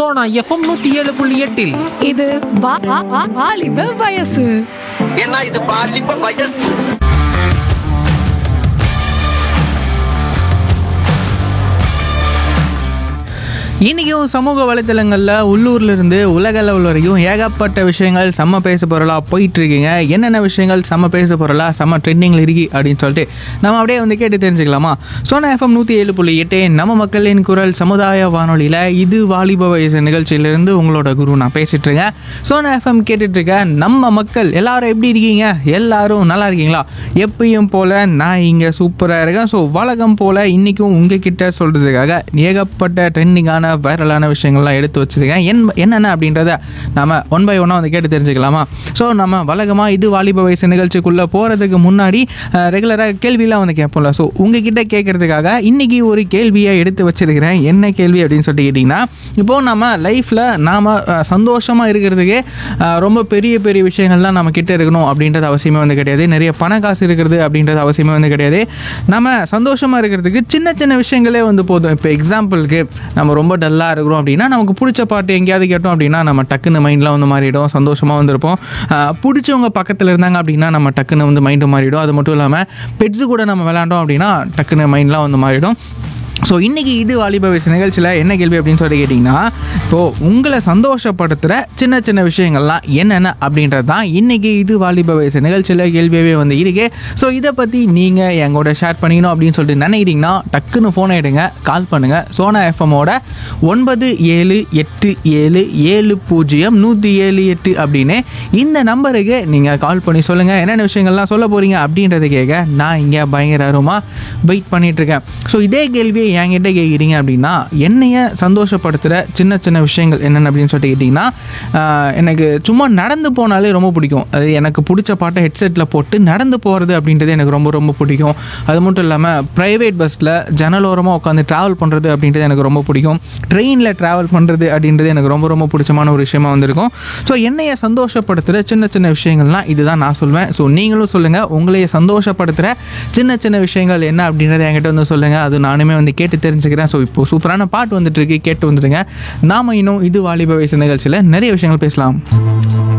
Sona FM நூத்தி ஏழு புள்ளி எட்டில் இது வா- வா- வா- வாலிப வயசு ஏன்னா இது பாலிப்ப வயசு இன்றைக்கும் சமூக வலைத்தளங்களில் உள்ளூர்ல இருந்து உலக லெவல் வரைக்கும் ஏகப்பட்ட விஷயங்கள் செம்ம பேச பொருளாக போயிட்டு இருக்கீங்க என்னென்ன விஷயங்கள் செம்ம பேச பொருளாக செம்ம ட்ரெண்டிங்கில் இருக்கு அப்படின்னு சொல்லிட்டு நம்ம அப்படியே வந்து கேட்டு தெரிஞ்சுக்கலாமா சோனா எஃப்எம் நூற்றி ஏழு புள்ளி எட்டு நம்ம மக்களின் குரல் சமுதாய வானொலியில் இது வாலிப வயசு நிகழ்ச்சியிலிருந்து உங்களோட குரு நான் பேசிட்டு இருக்கேன் சோனா எஃப்எம் கேட்டுட்டு இருக்க நம்ம மக்கள் எல்லாரும் எப்படி இருக்கீங்க எல்லாரும் நல்லா இருக்கீங்களா எப்பயும் போல நான் இங்கே சூப்பராக இருக்கேன் ஸோ வழக்கம் போல இன்னைக்கும் உங்ககிட்ட சொல்றதுக்காக ஏகப்பட்ட ட்ரெண்டிங்கான வைரலான விஷயங்கள்லாம் எடுத்து வச்சிருக்கேன் என் என்னென்ன அப்படின்றத நம்ம ஒன் பை ஒன்னாக வந்து கேட்டு தெரிஞ்சுக்கலாமா ஸோ நம்ம வழக்கமாக இது வாலிப வயசு நிகழ்ச்சிக்குள்ளே போகிறதுக்கு முன்னாடி ரெகுலராக கேள்வியெலாம் வந்து கேட்போம்ல ஸோ உங்ககிட்ட கேட்கறதுக்காக இன்னைக்கு ஒரு கேள்வியை எடுத்து வச்சிருக்கிறேன் என்ன கேள்வி அப்படின்னு சொல்லிட்டு கேட்டிங்கன்னா இப்போது நம்ம லைஃப்பில் நாம் சந்தோஷமாக இருக்கிறதுக்கே அஹ், ரொம்ப பெரிய பெரிய விஷயங்கள்லாம் நம்ம கிட்ட இருக்கணும் அப்படின்றது அவசியமே வந்து கிடையாது நிறைய பண காசு இருக்கிறது அப்படின்றது அவசியமே வந்து கிடையாது நம்ம சந்தோஷமாக இருக்கிறதுக்கு சின்ன சின்ன விஷயங்களே வந்து போதும் இப்போ எக்ஸாம்பிளுக்கு நம்ம ரொம்ப டல்லாக இருக்கிறோம் அப்படின்னா நமக்கு பிடிச்ச பாட்டு எங்கேயாவது கேட்டோம் அப்படின்னா நம்ம டக்குன்னு மைண்ட்லாம் வந்து மாறிடும் சந்தோஷமாக வந்திருப்போம் அஹ், பிடிச்சவங்க பக்கத்தில் இருந்தாங்க அப்படின்னா நம்ம டக்குன்னு வந்து மைண்டு மாறிடும் அது மட்டும் இல்லாமல் பெட்ஸு கூட நம்ம விளாண்டோம் அப்படின்னா டக்குன்னு மைண்ட்லாம் வந்து மாறிடும் ஸோ இன்றைக்கி இது வாலிப வயசு நிகழ்ச்சியில் என்ன கேள்வி அப்படின்னு சொல்லி கேட்டிங்கன்னா இப்போது உங்களை சந்தோஷப்படுத்துகிற சின்ன சின்ன விஷயங்கள்லாம் என்னென்ன அப்படின்றது தான் இன்றைக்கி இது வாலிப வயசு நிகழ்ச்சியில் கேள்வியாகவே வந்து இருக்கு ஸோ இதை பற்றி நீங்கள் என் கூட ஷேர் பண்ணிக்கணும் அப்படின்னு சொல்லிட்டு நினைக்கிறீங்கன்னா டக்குன்னு ஃபோனை எடுங்க கால் பண்ணுங்கள் சோனா எஃப்எம்மோட ஒன்பது ஏழு எட்டு ஏழு ஏழு பூஜ்ஜியம் நூற்றி ஏழு எட்டு அப்படின்னு இந்த நம்பருக்கு நீங்கள் கால் பண்ணி சொல்லுங்கள் என்னென்ன விஷயங்கள்லாம் சொல்ல போகிறீங்க அப்படின்றத கேட்க நான் இங்கே பயங்கர ஆர்வமாக வெயிட் பண்ணிகிட்ருக்கேன் ஸோ இதே கேள்வியை என்கிட்ட கேட்குறீங்க அப்படின்னா என்னைய சந்தோஷப்படுத்துகிற சின்ன சின்ன விஷயங்கள் என்னென்ன அப்படின்னு சொல்லிட்டு கேட்டிங்கன்னா ஆஹ், எனக்கு சும்மா நடந்து போனாலே ரொம்ப பிடிக்கும் அது எனக்கு பிடிச்ச பாட்டை ஹெட்செட்டில் போட்டு நடந்து போகிறது அப்படின்றது எனக்கு ரொம்ப ரொம்ப பிடிக்கும் அது மட்டும் இல்லாமல் ப்ரைவேட் பஸ்ஸில் ஜன்னலோரமாக உட்காந்து ட்ராவல் பண்ணுறது அப்படின்றது எனக்கு ரொம்ப பிடிக்கும் ட்ரெயினில் ட்ராவல் பண்ணுறது அப்படின்றது எனக்கு ரொம்ப ரொம்ப பிடிச்சமான ஒரு விஷயமா வந்திருக்கும் ஸோ என்னைய சந்தோஷப்படுத்துகிற சின்ன சின்ன விஷயங்கள்லாம் இதுதான் நான் சொல்வேன் ஸோ நீங்களும் சொல்லுங்கள் உங்களைய சந்தோஷப்படுத்துகிற சின்ன சின்ன விஷயங்கள் என்ன அப்படின்றத என்கிட்ட வந்து சொல்லுங்கள் அது நானுமே வந்து கேட்டு தெரிஞ்சுக்கிறேன் ஸோ இப்போ சூப்பரான பாட்டு வந்துட்டு இருக்கு கேட்டு வந்துடுங்க நாம இன்னும் இது வாலிப வயசு நிகழ்ச்சியில் நிறைய விஷயங்கள் பேசலாம்